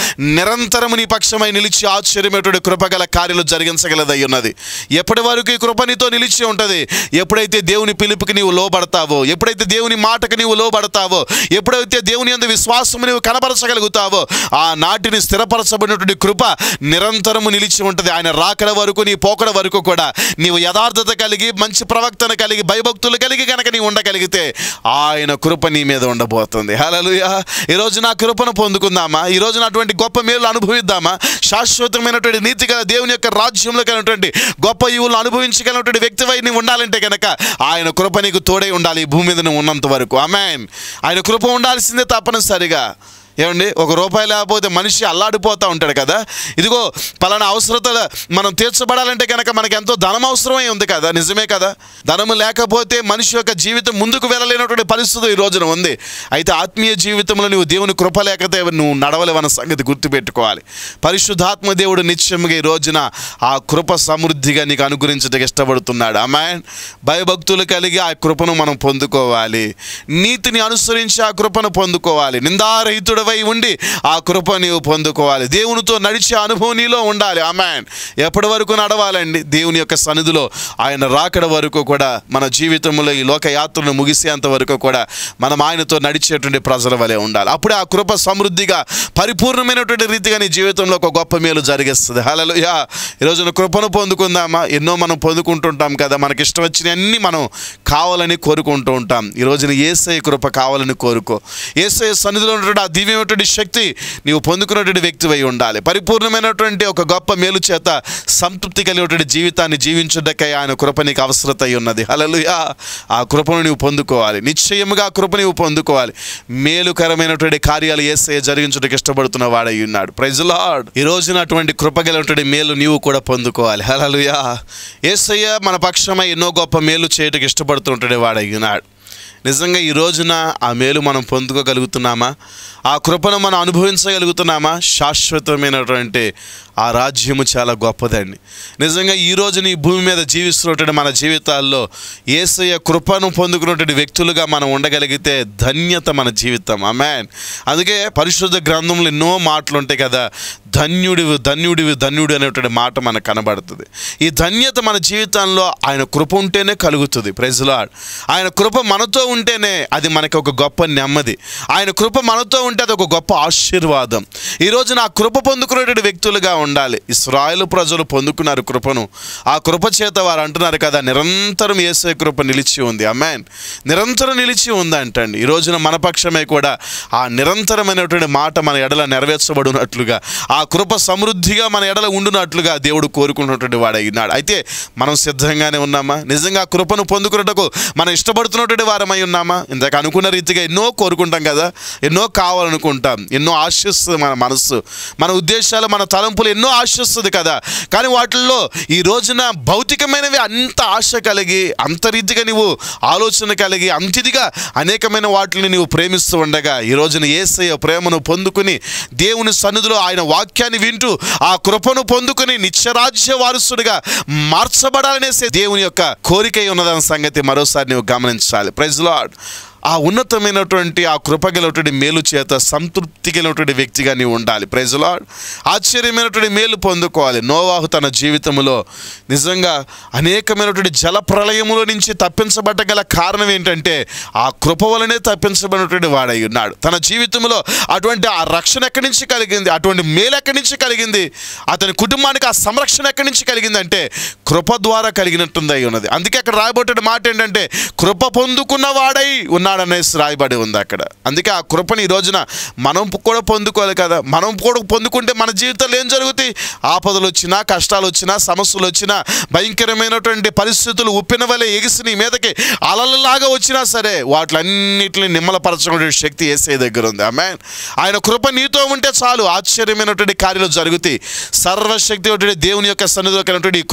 నిరంతరము నీ పక్షమై నిలిచి ఆశ్చర్యమైనటువంటి కృపగల కార్యాలు జరిగించగలదై ఉన్నది ఎప్పటి వరకు ఈ కృప నీతో నిలిచి ఉంటుంది ఎప్పుడైతే దేవుని పిలుపుకి నీవు లోబడతావో ఎప్పుడైతే దేవుని మాటకు నీవు లోబడతావో ఎప్పుడైతే దేవుని అందు విశ్వాసం నీవు కనపరచగలుగుతావో ఆ నాటిని స్థిరపరచబడినటువంటి కృప నిరంతరము నిలిచి ఉంటుంది ఆయన రాకడ వరకు నీ పోకడ వరకు కూడా నీవు యథార్థత కలిగి మంచి ప్రవక్తన కలిగి భయభక్తులు కలిగి కనుక నీవు ఉండగలిగితే ఆయన కృప నీ మీద ఉండబోతుంది హల్లెలూయా ఈరోజు నా కృపను పొందుకుందామా ఈరోజు అటువంటి గొప్ప మేలు అనుభవిద్దామా శాశ్వతమైనటువంటి నీతి గల దేవుని యొక్క రాజ్యంలో కలిగినటువంటి గొప్ప ఈవులను అనుభవించగలిగినటువంటి వ్యక్తివై నీవు ఉండాలంటే కనుక ఆయన కృప నీకు తోడై ఉండాలి ఈ భూమి మీద నువ్వు ఉన్నంత వరకు ఆమెన్ ఆయన కృప ఉండాల్సిందే తప్పనిసరిగా ఏమండి ఒక రూపాయి లేకపోతే మనిషి అల్లాడిపోతూ ఉంటాడు కదా ఇదిగో పలానా అవసరతలు మనం తీర్చబడాలంటే కనుక మనకి ఎంతో ధనం అవసరమై ఉంది కదా నిజమే కదా ధనము లేకపోతే మనిషి యొక్క జీవితం ముందుకు వెళ్ళలేనటువంటి పరిస్థితి ఈ రోజున ఉంది అయితే ఆత్మీయ జీవితంలో నువ్వు దేవుని కృప లేకపోతే నువ్వు నడవలేవన్న సంగతి గుర్తుపెట్టుకోవాలి పరిశుద్ధాత్మ దేవుడు నిత్యముగా ఈ రోజున ఆ కృప సమృద్ధిగా నీకు అనుగ్రహించడానికి ఇష్టపడుతున్నాడు అమ్మాయి భయభక్తులు కలిగి ఆ కృపను మనం పొందుకోవాలి నీతిని అనుసరించి ఆ కృపను పొందుకోవాలి నిందారహితుడవై ఉండి ఆ కృప నీవు పొందుకోవాలి దేవునితో నడిచే అనుభవం నీలో ఉండాలి అమ్మాన్ ఎప్పటి వరకు నడవాలండి దేవుని యొక్క సన్నిధిలో ఆయన రాకడ వరకు కూడా మన జీవితంలో ఈ లోక యాత్రను ముగిసేంత వరకు కూడా మనం ఆయనతో నడిచేటువంటి ప్రజల వలె ఉండాలి అప్పుడే ఆ కృప సమృద్ధిగా పరిపూర్ణమైనటువంటి రీతిగా నీ జీవితంలో ఒక గొప్ప మేలు జరిగిస్తుంది హలలుయా ఈరోజున కృపను పొందుకుందామా ఎన్నో మనం పొందుకుంటుంటాం కదా మనకి ఇష్టం వచ్చిన అన్ని మనం కావాలని కోరుకుంటూ ఉంటాం ఈ రోజున ఏసఐ కృప కావాలని కోరుకో ఏసఐ సన్నిధిలో ఉన్నటువంటి ఆ దివ్యమైనటువంటి శక్తి నీవు పొందుకున్నటువంటి వ్యక్తివై ఉండాలి పరిపూర్ణమైనటువంటి ఒక గొప్ప మేలు చేత సంతృప్తి కలిగినటువంటి జీవితాన్ని జీవించుటకై ఆయన కృప నీకు అవసరత అయి ఉన్నది హలలుయా ఆ కృపను నీవు పొందుకోవాలి నిశ్చయముగా ఆ కృప నీవు పొందుకోవాలి మేలుకరమైనటువంటి కార్యాలు ఏసఐ జరిగించుటకు ఇష్టపడుతున్న వాడై ఉన్నాడు ప్రైజ్ లార్డ్ ఈ రోజున అటువంటి కృపగలటువంటి మేలు నీవు కూడా పొందుకోవాలి హలలుయా ఏసయ్య మన పక్షమై ఎన్నో గొప్ప మేలు చేయటకు ఇష్టపడుతుంటాడు వాడై ఉన్నాడు నిజంగా ఈ రోజున ఆ మేలు మనం పొందుకోగలుగుతున్నామా ఆ కృపను మనం అనుభవించగలుగుతున్నామా శాశ్వతమైనటువంటి ఆ రాజ్యము చాలా గొప్పదండి నిజంగా ఈ రోజున ఈ భూమి మీద జీవిస్తున్నటువంటి మన జీవితాల్లో ఏసయ్య కృపను పొందుకున్నటువంటి వ్యక్తులుగా మనం ఉండగలిగితే ధన్యత మన జీవితం అమ్మాన్ అందుకే పరిశుద్ధ గ్రంథంలో ఎన్నో మాటలు ఉంటాయి కదా ధన్యుడివి ధన్యుడివి ధన్యుడు అనేటువంటి మాట మనకు కనబడుతుంది ఈ ధన్యత మన జీవితంలో ఆయన కృప ఉంటేనే కలుగుతుంది ప్రజలాడ్ ఆయన కృప మనతో ఉంటేనే అది మనకి ఒక గొప్ప నెమ్మది ఆయన కృప మనతో ఉంటే అది ఒక గొప్ప ఆశీర్వాదం ఈ రోజు నా కృప పొందుకునేటువంటి వ్యక్తులుగా ఉండాలి ఇస్రాయేల్ ప్రజలు పొందుకున్నారు కృపను ఆ కృప చేత వారు అంటున్నారు కదా నిరంతరం ఏసే కృప నిలిచి ఉంది అమ్మాన్ నిరంతరం నిలిచి ఉంది అంటండి ఈ రోజున మన పక్షమే కూడా ఆ నిరంతరమైనటువంటి మాట మన ఎడల నెరవేర్చబడినట్లుగా ఆ కృప సమృద్ధిగా మన ఎడల ఉండునట్లుగా దేవుడు కోరుకున్నటువంటి వాడు అయినాడు అయితే మనం సిద్ధంగానే ఉన్నామా నిజంగా ఆ కృపను పొందుకున్నటకు మనం ఇష్టపడుతున్నటువంటి వారమై ఉన్నామా ఇందాక అనుకున్న రీతిగా ఎన్నో కోరుకుంటాం కదా ఎన్నో కావాలనుకుంటాం ఎన్నో ఆశిస్తుంది మన మనస్సు మన ఉద్దేశాలు మన తలంపులు ఎన్నో ఆశిస్తుంది కదా కానీ వాటిల్లో ఈ రోజున భౌతికమైనవి అంత ఆశ కలిగి అంత రీతిగా నీవు ఆలోచన కలిగి అంతిదిగా అనేకమైన వాటిని నీవు ప్రేమిస్తూ ఉండగా ఈ రోజున ఏసయ్య ప్రేమను పొందుకుని దేవుని సన్నిధిలో ఆయన వాక్యాన్ని వింటూ ఆ కృపను పొందుకుని నిత్యరాజ్య వారసుడిగా మార్చబడాలనేసే దేవుని యొక్క కోరిక ఉన్నదన్న సంగతి మరోసారి నువ్వు గమనించాలి ప్రైజ్ లాడ్ ఆ ఉన్నతమైనటువంటి ఆ కృపగలటువంటి మేలు చేత సంతృప్తి కలిగినటువంటి వ్యక్తిగా నీవు ఉండాలి ప్రజలా ఆశ్చర్యమైనటువంటి మేలు పొందుకోవాలి నోవాహు తన జీవితంలో నిజంగా అనేకమైనటువంటి జల ప్రళయములో నుంచి తప్పించబడ్డగల కారణం ఏంటంటే ఆ కృప వలనే తప్పించబడినటువంటి వాడై ఉన్నాడు తన జీవితంలో అటువంటి ఆ రక్షణ ఎక్కడి నుంచి కలిగింది అటువంటి మేలు ఎక్కడి నుంచి కలిగింది అతని కుటుంబానికి ఆ సంరక్షణ ఎక్కడి నుంచి కలిగిందంటే కృప ద్వారా కలిగినట్టుంది అయి ఉన్నది అందుకే అక్కడ రాయబోతున్న మాట ఏంటంటే కృప పొందుకున్న వాడై ఉన్నాడనేసి రాయబడి ఉంది అక్కడ అందుకే ఆ కృపని ఈ రోజున మనం కూడా పొందుకోవాలి కదా మనం కూడా పొందుకుంటే మన జీవితంలో ఏం జరుగుతాయి ఆపదలు వచ్చినా కష్టాలు వచ్చినా సమస్యలు వచ్చినా భయంకరమైనటువంటి పరిస్థితులు ఉప్పిన వలె ఎగిసి నీ మీదకి అలలలాగా వచ్చినా సరే వాటిలన్నిటిని నిమ్మలపరచుకునే శక్తి ఏసే దగ్గర ఉంది ఆమె ఆయన కృప నీతో ఉంటే చాలు ఆశ్చర్యమైనటువంటి కార్యాలు జరుగుతాయి సర్వశక్తి దేవుని యొక్క సన్నిధిలో కలిగినటువంటి ఈ కృపను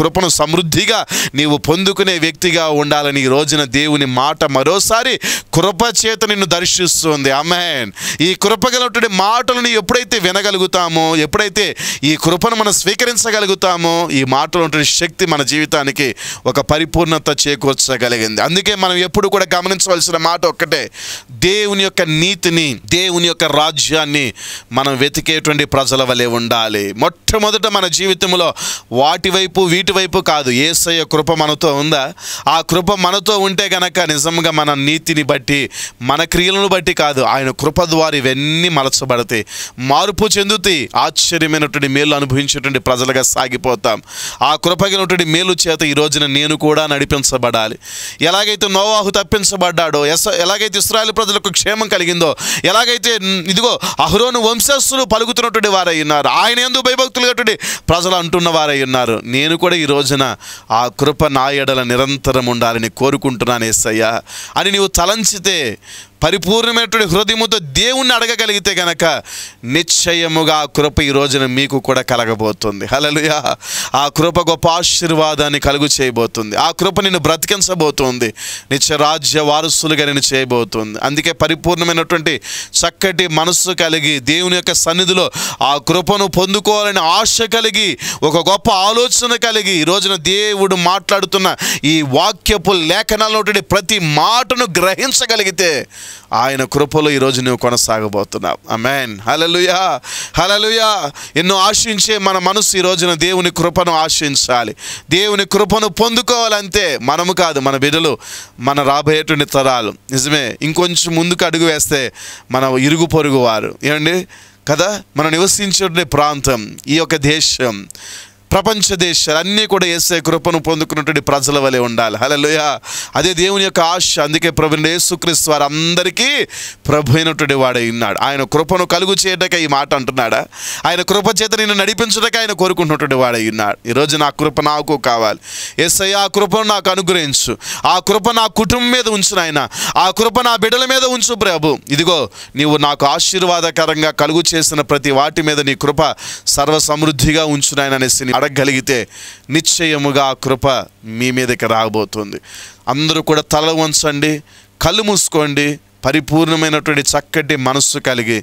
సమృద్ధిగా నీవు పొందుకునే వ్యక్తిగా ఉండాలని ఈ రోజున దేవుని మాట మరోసారి కృప చేత నిన్ను దర్శిస్తుంది అమెన్ ఈ కృపగలటువంటి మాటలను ఎప్పుడైతే వినగలుగుతామో ఎప్పుడైతే ఈ కృపను మనం స్వీకరించగలుగుతామో ఈ మాటలు ఉంటున్న శక్తి మన జీవితానికి ఒక పరిపూర్ణత చేకూర్చగలిగింది అందుకే మనం ఎప్పుడు కూడా గమనించవలసిన మాట ఒక్కటే దేవుని యొక్క నీతిని దేవుని యొక్క రాజ్యాన్ని మనం వెతికేటువంటి ప్రజల వలె ఉండాలి మొట్టమొదట మన జీవితంలో వాటి వైపు వీటి వైపు కాదు ఏసయ్య కృప మనతో ఉందా ఆ కృప మనతో ఉంటే గనక నిజంగా మన నీతిని బట్టి మన క్రియలను బట్టి కాదు ఆయన కృప ద్వారా ఇవన్నీ మలచబడతాయి మార్పు చెందుతాయి ఆశ్చర్యమైనటువంటి మేలు అనుభవించేటువంటి ప్రజలుగా సాగిపోతాం ఆ కృపగినటువంటి మేలు చేత ఈ రోజున నేను కూడా నడిపించబడాలి ఎలాగైతే నోవాహు తప్పించబడ్డాడో ఎస ఎలాగైతే ఇస్రాయల్ ప్రజలకు క్షేమం కలిగిందో ఎలాగైతే మ్, ఇదిగో అహరోను వంశస్థులు పలుకుతున్నటువంటి వారై ఉన్నారు ఆయన ఎందు భయభక్తులుగా ప్రజలు అంటున్న వారై ఉన్నారు నేను కూడా ఈ రోజున ఆ కృప నా ఎడల నిరంతరం ఉండాలని కోరుకుంటున్నాను ఏసయ్యా అని నీవు తలంచితే పరిపూర్ణమైనటువంటి హృదయముతో దేవుణ్ణి అడగగలిగితే గనక నిశ్చయముగా ఆ కృప ఈ రోజున మీకు కూడా కలగబోతుంది హలలుయా ఆ కృప గొప్ప ఆశీర్వాదాన్ని కలుగు చేయబోతుంది ఆ కృప నిన్ను బ్రతికించబోతుంది నిత్య రాజ్య వారసులుగా నేను చేయబోతుంది అందుకే పరిపూర్ణమైనటువంటి చక్కటి మనస్సు కలిగి దేవుని యొక్క సన్నిధిలో ఆ కృపను పొందుకోవాలని ఆశ కలిగి ఒక గొప్ప ఆలోచన కలిగి ఈ రోజున దేవుడు మాట్లాడుతున్న ఈ వాక్యపు లేఖనాల్లో ఉన్నటువంటి ప్రతి మాటను గ్రహించగలిగితే ఆయన కృపలో ఈరోజు నువ్వు కొనసాగబోతున్నావు అమెన్ హలలుయా హలలుయా ఎన్నో ఆశించే మన మనసు ఈ రోజున దేవుని కృపను ఆశించాలి దేవుని కృపను పొందుకోవాలంటే మనము కాదు మన బిడ్డలు మన రాబోయేటువంటి తరాలు నిజమే ఇంకొంచెం ముందుకు అడుగు వేస్తే మన ఇరుగు పొరుగు వారు ఏమండి కదా మనం నివసించే ప్రాంతం ఈ యొక్క దేశం ప్రపంచ దేశాలు అన్నీ కూడా ఏసే కృపను పొందుకున్నటువంటి ప్రజల వలె ఉండాలి హలోయ అదే దేవుని యొక్క ఆశ అందుకే ప్రభు యేసుక్రీస్తు వారు అందరికీ ప్రభు అయినటువంటి వాడై ఉన్నాడు ఆయన కృపను కలుగు చేయటక ఈ మాట అంటున్నాడా ఆయన కృప చేత నిన్ను నడిపించటక ఆయన కోరుకుంటున్నటువంటి వాడై ఉన్నాడు ఈరోజు నా కృప నాకు కావాలి ఎస్ఐ ఆ కృపను నాకు అనుగ్రహించు ఆ కృప నా కుటుంబం మీద ఉంచు నాయన ఆ కృప నా బిడ్డల మీద ఉంచు ప్రభు ఇదిగో నీవు నాకు ఆశీర్వాదకరంగా కలుగు చేసిన ప్రతి వాటి మీద నీ కృప సర్వ సమృద్ధిగా ఉంచు నాయన అనేసి నీ అడగగలిగితే నిశ్చయముగా ఆ కృప మీ మీదకి రాబోతుంది అందరూ కూడా తల వంచండి కళ్ళు మూసుకోండి పరిపూర్ణమైనటువంటి చక్కటి మనస్సు కలిగి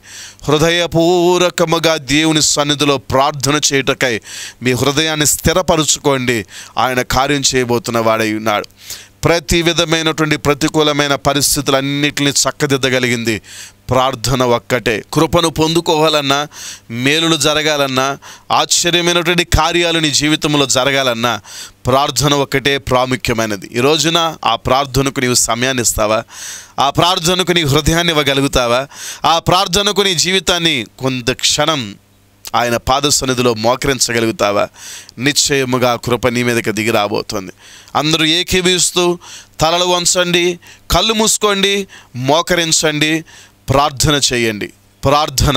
హృదయపూర్వకముగా దేవుని సన్నిధిలో ప్రార్థన చేయుటకై మీ హృదయాన్ని స్థిరపరుచుకోండి ఆయన కార్యం చేయబోతున్న వాడై ఉన్నాడు ప్రతి విధమైనటువంటి ప్రతికూలమైన పరిస్థితులన్నిటిని చక్కదిద్దగలిగింది ప్రార్థన ఒక్కటే కృపను పొందుకోవాలన్నా మేలులు జరగాలన్నా ఆశ్చర్యమైనటువంటి కార్యాలు నీ జీవితంలో జరగాలన్నా ప్రార్థన ఒక్కటే ప్రాముఖ్యమైనది ఈ రోజున ఆ ప్రార్థనకు నీవు సమయాన్ని ఇస్తావా ఆ ప్రార్థనకు నీ హృదయాన్ని ఇవ్వగలుగుతావా ఆ ప్రార్థనకు నీ జీవితాన్ని కొంత క్షణం ఆయన పాద సన్నిధిలో మోకరించగలుగుతావా నిశ్చయముగా కృప నీ మీదకి దిగి రాబోతుంది అందరూ ఏకీభవిస్తూ తలలు వంచండి కళ్ళు మూసుకోండి మోకరించండి ప్రార్థన చేయండి ప్రార్థన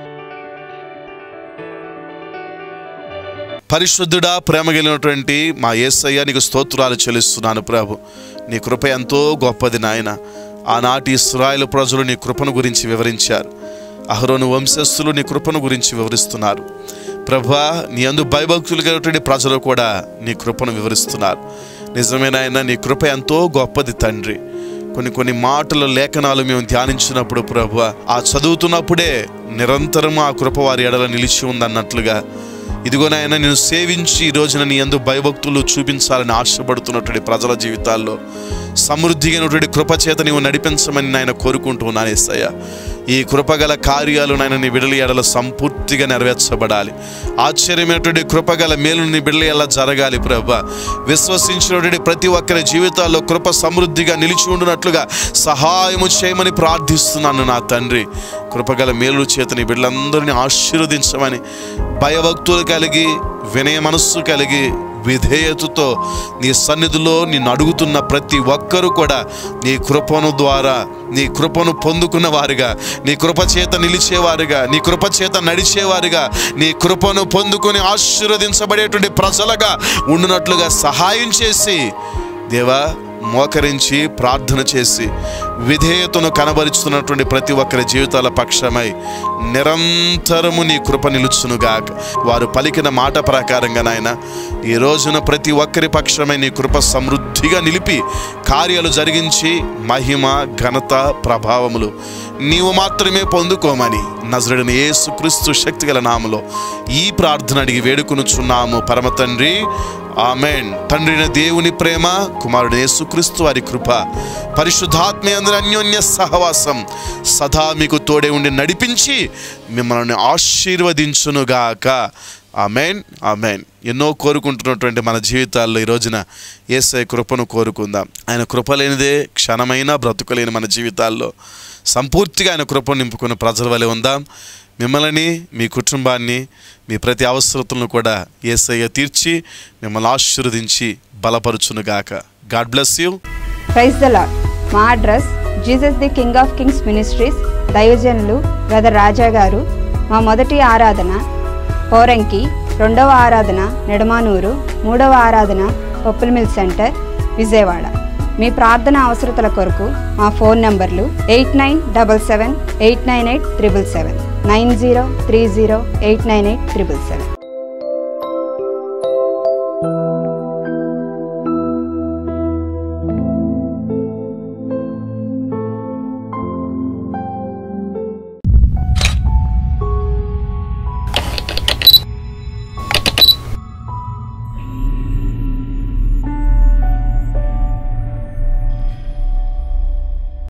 పరిశుద్ధుడా ప్రేమ కలిగినటువంటి మా యేసయ్య నీకు స్తోత్రాలు చెల్లిస్తున్నాను ప్రభు నీ కృప ఎంతో గొప్పది నాయన ఆనాటి ఇస్రాయేల్ ప్రజలు నీ కృపను గురించి వివరించారు అహరోను వంశస్థులు నీ కృపను గురించి వివరిస్తున్నారు ప్రభా నీ అందు భయభక్తులు కలిగినటువంటి ప్రజలు కూడా నీ కృపను వివరిస్తున్నారు నిజమే నాయన నీ కృప ఎంతో గొప్పది తండ్రి కొన్ని కొన్ని మాటల లేఖనాలు మేము ధ్యానించినప్పుడు ప్రభు ఆ చదువుతున్నప్పుడే నిరంతరం ఆ కృప వారి ఎడల నిలిచి ఉందన్నట్లుగా ఇదిగో నాయన నేను సేవించి ఈ రోజున నీ ఎందు భయభక్తులు చూపించాలని ఆశపడుతున్నటువంటి ప్రజల జీవితాల్లో సమృద్ధిగానటువంటి కృప చేత నీవు నడిపించమని నాయన కోరుకుంటున్నాను ఏసయ్య ఈ కృపగల కార్యాలు నాయన నీ బిడలి ఎడల సంపూర్తిగా నెరవేర్చబడాలి ఆశ్చర్యమైనటువంటి కృపగల మేలు నీ బిడలి ఎలా జరగాలి ప్రభ విశ్వసించినటువంటి ప్రతి ఒక్కరి జీవితాల్లో కృప సమృద్ధిగా నిలిచి ఉండునట్లుగా సహాయము చేయమని ప్రార్థిస్తున్నాను నా తండ్రి కృపగల మేలు చేత నీ బిడ్డలందరినీ ఆశీర్వదించమని భయభక్తులు కలిగి వినయ మనస్సు కలిగి విధేయతతో నీ సన్నిధిలో నిన్ను అడుగుతున్న ప్రతి ఒక్కరూ కూడా నీ కృపను ద్వారా నీ కృపను పొందుకున్న వారుగా నీ కృప చేత నిలిచేవారుగా నీ కృప చేత నడిచేవారుగా నీ కృపను పొందుకొని ఆశీర్వదించబడేటువంటి ప్రజలుగా ఉండునట్లుగా సహాయం చేసి దేవా మోకరించి ప్రార్థన చేసి విధేయతను కనబరుచుతున్నటువంటి ప్రతి ఒక్కరి జీవితాల పక్షమై నిరంతరము నీ కృప నిలుచునుగాక వారు పలికిన మాట ప్రకారంగా నాయన ఈ రోజున ప్రతి ఒక్కరి పక్షమై నీ కృప సమృద్ధిగా నిలిపి కార్యాలు జరిగించి మహిమ ఘనత ప్రభావములు నీవు మాత్రమే పొందుకోమని నజరుడిని యేసుక్రీస్తు శక్తిగల నామలో ఈ ప్రార్థన అడిగి వేడుకొనుచున్నాము పరమ తండ్రి ఆమెన్ తండ్రిన దేవుని ప్రేమ కుమారుడు యేసుక్రీస్తు వారి కృప పరిశుద్ధాత్మ అందరి అన్యోన్య సహవాసం సదా మీకు తోడే ఉండి నడిపించి మిమ్మల్ని ఆశీర్వదించునుగాక ఆమెన్ ఆమెన్ ఎన్నో కోరుకుంటున్నటువంటి మన జీవితాల్లో ఈ రోజున ఏసై కృపను కోరుకుందాం ఆయన కృప లేనిదే క్షణమైనా బ్రతుకలేని మన జీవితాల్లో సంపూర్తిగా ఆయన కృపను నింపుకున్న ప్రజల వలె ఉందాం మిమ్మల్ని మీ కుటుంబాన్ని మీ ప్రతి అవసరతలను కూడా ఏసయ్య తీర్చి మిమ్మల్ని ఆశీర్వదించి బలపరుచునుగాక God bless you praise the Lord మా address Jesus the King of Kings Ministries దైవజనులు బ్రదర్ రాజా గారు మా మొదటి ఆరాధన పోరంకి రెండవ ఆరాధన నెడమానూరు మూడవ ఆరాధన పప్పుల మిల్ సెంటర్ విజయవాడ మీ ప్రార్థన అవసరతల కొరకు మా ఫోన్ నంబర్లు eight nine double seven eight nine eight triple seven nine zero three zero eight nine eight triple seven